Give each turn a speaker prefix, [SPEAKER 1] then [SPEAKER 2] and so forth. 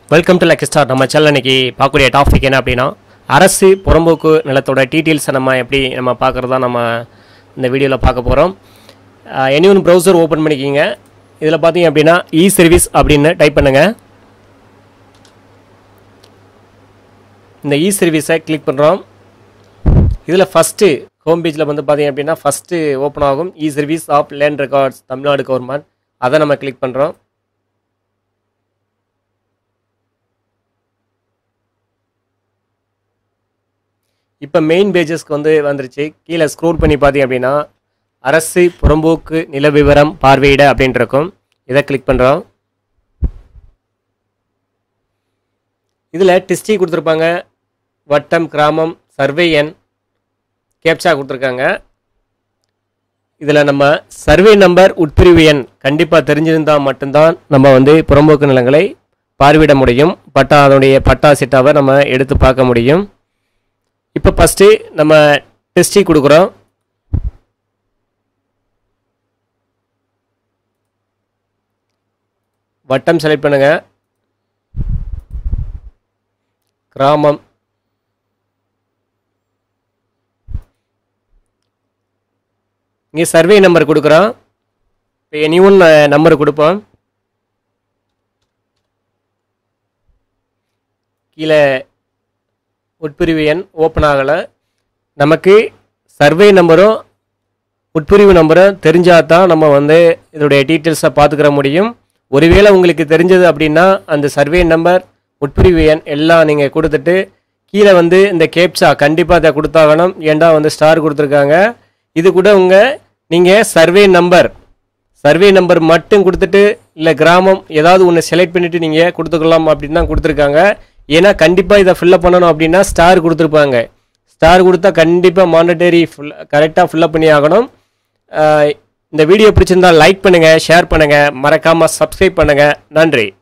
[SPEAKER 1] welcome to luck star நம்ம channel இன்னைக்கு பார்க்கக்கூடிய டாபிக் என்ன அப்படின்னா அரசு புறம்போக்கு நிலத்தோட டீட்டெயில்ஸை நம்ம எப்படி நம்ம பார்க்குறதா நம்ம இந்த வீடியோவில் பார்க்க போகிறோம் எனி ஒன் ப்ரௌசர் ஓப்பன் பண்ணிக்கிங்க இதில் பார்த்தீங்க அப்படின்னா இ சர்வீஸ் அப்படின்னு டைப் பண்ணுங்கள் இந்த இ சர்வீஸை கிளிக் பண்ணுறோம் இதில் ஃபஸ்ட்டு ஹோம் பேஜில் வந்து பார்த்தீங்க அப்படின்னா ஃபஸ்ட்டு ஓப்பன் ஆகும் E service of land records Tamil Nadu government அதை நம்ம கிளிக் பண்ணுறோம் இப்போ மெயின் பேஜஸ்க்கு வந்து வந்துருச்சு கீழே ஸ்க்ரோல் பண்ணி பார்த்தீங்க அப்படின்னா அரசு புறம்போக்கு நில விவரம் பார்வையிட அப்படின்ட்டு இருக்கும் இதை கிளிக் பண்ணுறோம் இதில் டிஸ்ட்ரி கொடுத்துருப்பாங்க வட்டம் கிராமம் சர்வே எண் கேப்சா கொடுத்துருக்காங்க இதில் நம்ம சர்வே நம்பர் உட்பிரிவு எண் கண்டிப்பாக தெரிஞ்சிருந்தால் மட்டும்தான் நம்ம வந்து புறம்போக்கு நிலங்களை பார்வையிட முடியும் பட்டா அதனுடைய பட்டா சிட்டாவை நம்ம எடுத்து பார்க்க முடியும் இப்போ ஃபஸ்ட்டு நம்ம டெஸ்டி கொடுக்குறோம் வட்டம் செலக்ட் பண்ணுங்க கிராமம் இங்கே சர்வே நம்பர் கொடுக்குறோம் இப்போ எனி ஒன் நம்பர் கொடுப்போம் கீழே உட்பிரிவு எண் ஓப்பன் ஆகலை நமக்கு சர்வே நம்பரும் உட்பிரிவு நம்பரும் தெரிஞ்சால் தான் நம்ம வந்து இதோடைய டீட்டெயில்ஸை பார்த்துக்கிற முடியும் ஒருவேளை உங்களுக்கு தெரிஞ்சது அப்படின்னா அந்த சர்வே நம்பர் உட்பிரிவு எண் எல்லாம் நீங்கள் கொடுத்துட்டு கீழே வந்து இந்த கேப்சா கண்டிப்பாக அதை கொடுத்தாகணும் ஏன்டா வந்து ஸ்டார் கொடுத்துருக்காங்க இது கூட உங்கள் நீங்கள் சர்வே நம்பர் சர்வே நம்பர் மட்டும் கொடுத்துட்டு இல்லை கிராமம் ஏதாவது ஒன்று செலக்ட் பண்ணிவிட்டு நீங்கள் கொடுத்துக்கலாம் அப்படின்னு தான் கொடுத்துருக்காங்க ஏன்னா கண்டிப்பாக இதை ஃபில்லப் பண்ணணும் அப்படின்னா ஸ்டார் கொடுத்துருப்பாங்க ஸ்டார் கொடுத்தா கண்டிப்பாக மாண்டட்டரி ஃபுல் கரெக்டாக ஃபில்லப் பண்ணி ஆகணும் ஆஹ் இந்த வீடியோ பிடிச்சிருந்தா லைக் பண்ணுங்கள் ஷேர் பண்ணுங்கள் மறக்காமல் சப்ஸ்கிரைப் பண்ணுங்கள் நன்றி